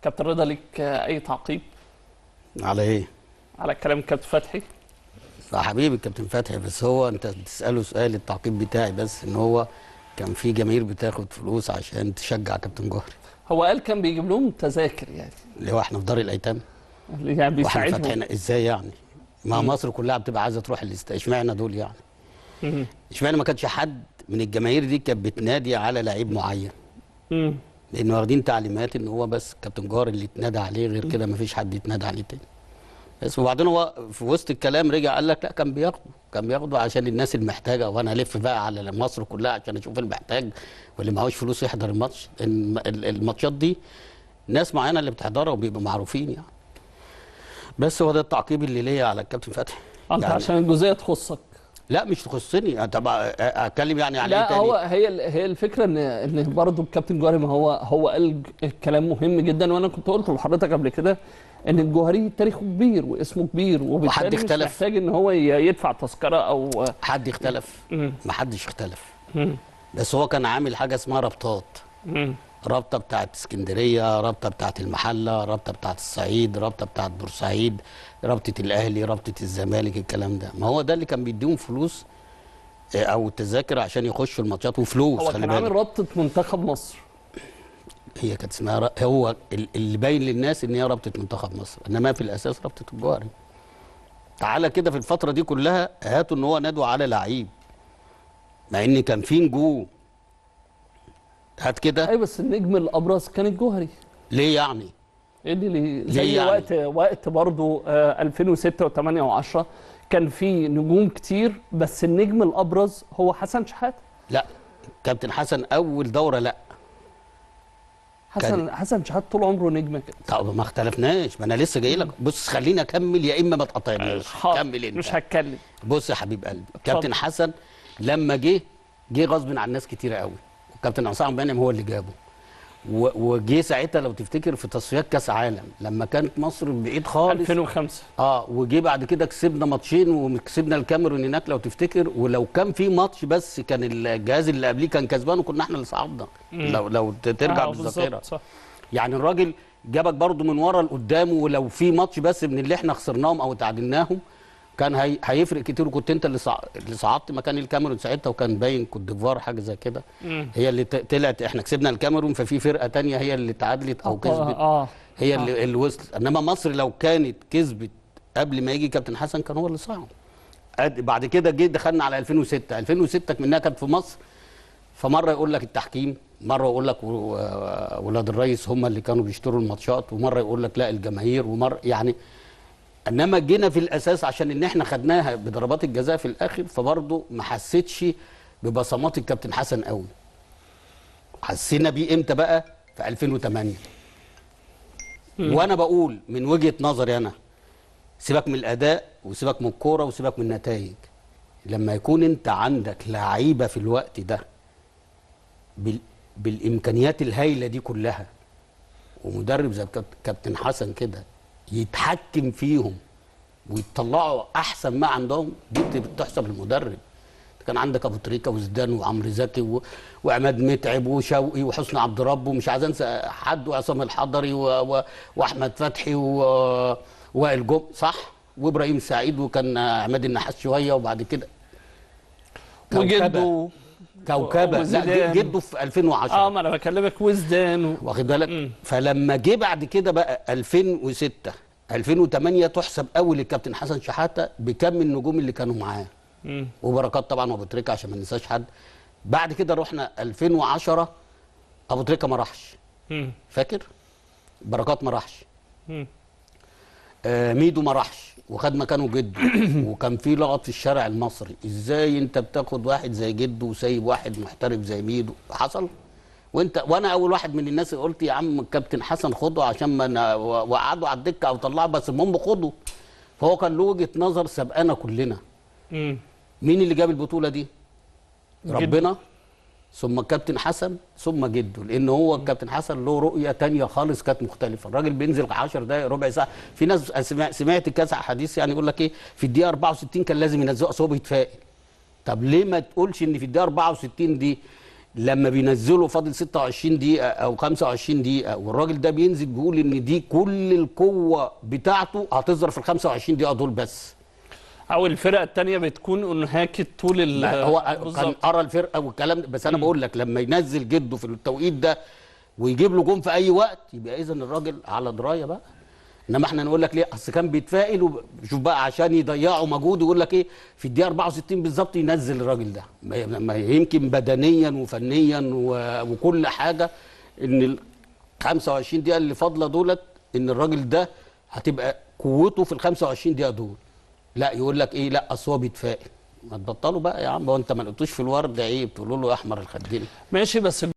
كابتن رضا ليك اي تعقيب على ايه؟ على كلام كابتن فتحي يا حبيبي الكابتن فتحي بس هو انت بتساله سؤال التعقيب بتاعي بس ان هو كان في جماهير بتاخد فلوس عشان تشجع كابتن جوهري هو قال كان بيجيب لهم تذاكر يعني اللي هو احنا في دار الايتام يعني واحنا بيساعدهم فاتحين ازاي يعني؟ ما مصر كلها بتبقى عايزه تروح الاستاد اشمعنى دول يعني؟ مم. اشمعنى ما كانش حد من الجماهير دي كانت بتنادي على لعيب معين؟ مم. لان واخدين تعليمات ان هو بس كابتن جوهر اللي اتنادى عليه غير كده ما فيش حد يتنادى عليه تاني بس وبعدين هو في وسط الكلام رجع قال لك لا كان بياخده كان بياخده عشان الناس المحتاجه وانا الف بقى على مصر كلها عشان اشوف المحتاج واللي معهوش فلوس يحضر الماتش الم- ال- الماتشات دي ناس معينه اللي بتحضرها وبيبقوا معروفين يعني بس هو ده التعقيب اللي ليا على الكابتن فتحي انت يعني عشان الجزئيه تخصك لا مش تخصني طب اتكلم يعني على ايه لا تاني هو هي ال- هي الفكره ان ان برضه الكابتن جوهري ما هو هو قال ج- الكلام مهم جدا وانا كنت قلت لحضرتك قبل كده ان الجوهري تاريخه كبير واسمه كبير وبالتالي مش اختلف. محتاج ان هو ي- يدفع تذكره او حد اختلف مم. ما حدش اختلف مم. بس هو كان عامل حاجه اسمها ربطات مم. رابطه بتاعت اسكندريه رابطه بتاعت المحله رابطه بتاعت الصعيد رابطه بتاعت بورسعيد رابطه الاهلي رابطه الزمالك الكلام ده ما هو ده اللي كان بيديهم فلوس آه، او تذاكر عشان يخشوا الماتشات وفلوس هو خلي كان عامل بالك رابطه منتخب مصر هي كانت اسمها ر- هو ال- اللي باين للناس ان هي رابطه منتخب مصر انما في الاساس رابطه الجوهري تعالى كده في الفتره دي كلها هاتوا ان هو نادوا على لعيب مع ان كان في نجوم هات كده ايوه بس النجم الابرز كان الجوهري ليه يعني ايه اللي ليه زي يعني؟ وقت وقت برضه آه 2006 و8 و10 كان في نجوم كتير بس النجم الابرز هو حسن شحاته لا كابتن حسن اول دوره لا حسن حسن شحاته طول عمره نجم كده طب ما اختلفناش ما انا لسه جاي لك بص خليني اكمل يا اما ما تقاطعنيش حاضر، كمل انت مش هتكلم بص يا حبيب قلبي كابتن حسن لما جه جه غصب عن ناس كتيره قوي وكابتن عصام بنعم هو اللي جابه و- وجه ساعتها لو تفتكر في تصفيات كاس عالم لما كانت مصر بعيد خالص 2005 اه وجه بعد كده كسبنا ماتشين وكسبنا الكاميرون هناك لو تفتكر ولو كان في ماتش بس كان الجهاز اللي قبليه كان كسبان وكنا احنا اللي صعدنا لو لو ت- ترجع آه، بالذاكره بالظبط، صح يعني الراجل جابك برضو من ورا لقدام ولو في ماتش بس من اللي احنا خسرناهم او تعادلناهم كان هي... هيفرق كتير وكنت انت اللي صع... اللي صعدت مكان الكاميرون ساعتها وكان باين كوت ديفوار حاجه زي كده مم. هي اللي ت... طلعت احنا كسبنا الكاميرون ففي فرقه تانية هي اللي تعادلت او كسبت اه هي اللي, اللي وصلت انما مصر لو كانت كسبت قبل ما يجي كابتن حسن كان هو اللي صعد أد- بعد كده جه دخلنا على 2006 2006 منها كانت في مصر فمره يقول لك التحكيم مره يقول لك و- و- ولاد الرئيس هم اللي كانوا بيشتروا الماتشات ومره يقول لك لا الجماهير ومره يعني انما جينا في الاساس عشان ان احنا خدناها بضربات الجزاء في الاخر فبرضه ما حسيتش ببصمات الكابتن حسن قوي حسينا بيه امتى بقى في 2008 وانا بقول من وجهه نظري انا سيبك من الاداء وسيبك من الكوره وسيبك من النتائج لما يكون انت عندك لعيبه في الوقت ده بال... بالامكانيات الهائله دي كلها ومدرب زي كاب- كابتن حسن كده يتحكم فيهم ويطلعوا احسن ما عندهم دي بت- بتحسب للمدرب كان عندك ابو تريكه وزيدان وعمرو زكي و... وعماد متعب وشوقي وحسني عبد رب ومش عايز انسى حد وعصام الحضري و... و... واحمد فتحي و... وائل جم صح وابراهيم سعيد وكان عماد النحاس شويه وبعد كده كوكبة. وجده كوكبه لا وزيدان. جده في 2010 اه ما انا بكلمك وزدان و... واخد بالك مم. فلما جه بعد كده بقى 2006 2008 تحسب قوي للكابتن حسن شحاته بكم النجوم اللي كانوا معاه مم. وبركات طبعا وابو تريكه عشان ما ننساش حد بعد كده رحنا 2010 ابو تريكه ما راحش مم. فاكر بركات ما راحش مم. آه ميدو ما راحش وخد مكانه جده وكان في لغط في الشارع المصري ازاي انت بتاخد واحد زي جده وسايب واحد محترف زي ميدو حصل وانت وانا اول واحد من الناس اللي قلت يا عم الكابتن حسن خده عشان ما ن- وقعدوا على الدكه او طلعوا بس المهم خده فهو كان له وجهه نظر سبقانا كلنا مم. مين اللي جاب البطوله دي جده. ربنا ثم الكابتن حسن ثم جده لان هو الكابتن حسن له رؤيه تانية خالص كانت مختلفه الراجل بينزل 10 دقائق ربع ساعه في ناس سمع- سمعت كذا حديث يعني يقول لك ايه في الدقيقه 64 كان لازم ينزله اصل هو بيتفائل طب ليه ما تقولش ان في الدقيقه 64 دي لما بينزلوا فاضل 26 دقيقة أو 25 دقيقة والراجل ده بينزل بيقول إن دي كل القوة بتاعته هتظهر في ال 25 دقيقة دول بس. او الفرقه الثانيه بتكون انهكت طول ال لا، هو كان بالظبط. قرا الفرقة والكلام ده بس أنا بقول لك لما ينزل جده في التوقيت ده ويجيب له جون في أي وقت يبقى إذا الراجل على دراية بقى. انما احنا نقول لك ليه اصل كان بيتفائل وشوف بقى عشان يضيعوا مجهود يقول لك ايه في الدقيقه 64 بالظبط ينزل الراجل ده ما ما يمكن بدنيا وفنيا و- وكل حاجه ان ال 25 دقيقه اللي فاضله دولت ان الراجل ده هتبقى قوته في ال 25 دقيقه دول لا يقول لك ايه لا اصل هو بيتفائل ما تبطلوا بقى يا عم هو انت ما لقيتوش في الورد عيب تقولوا له يا احمر الخدين ماشي بس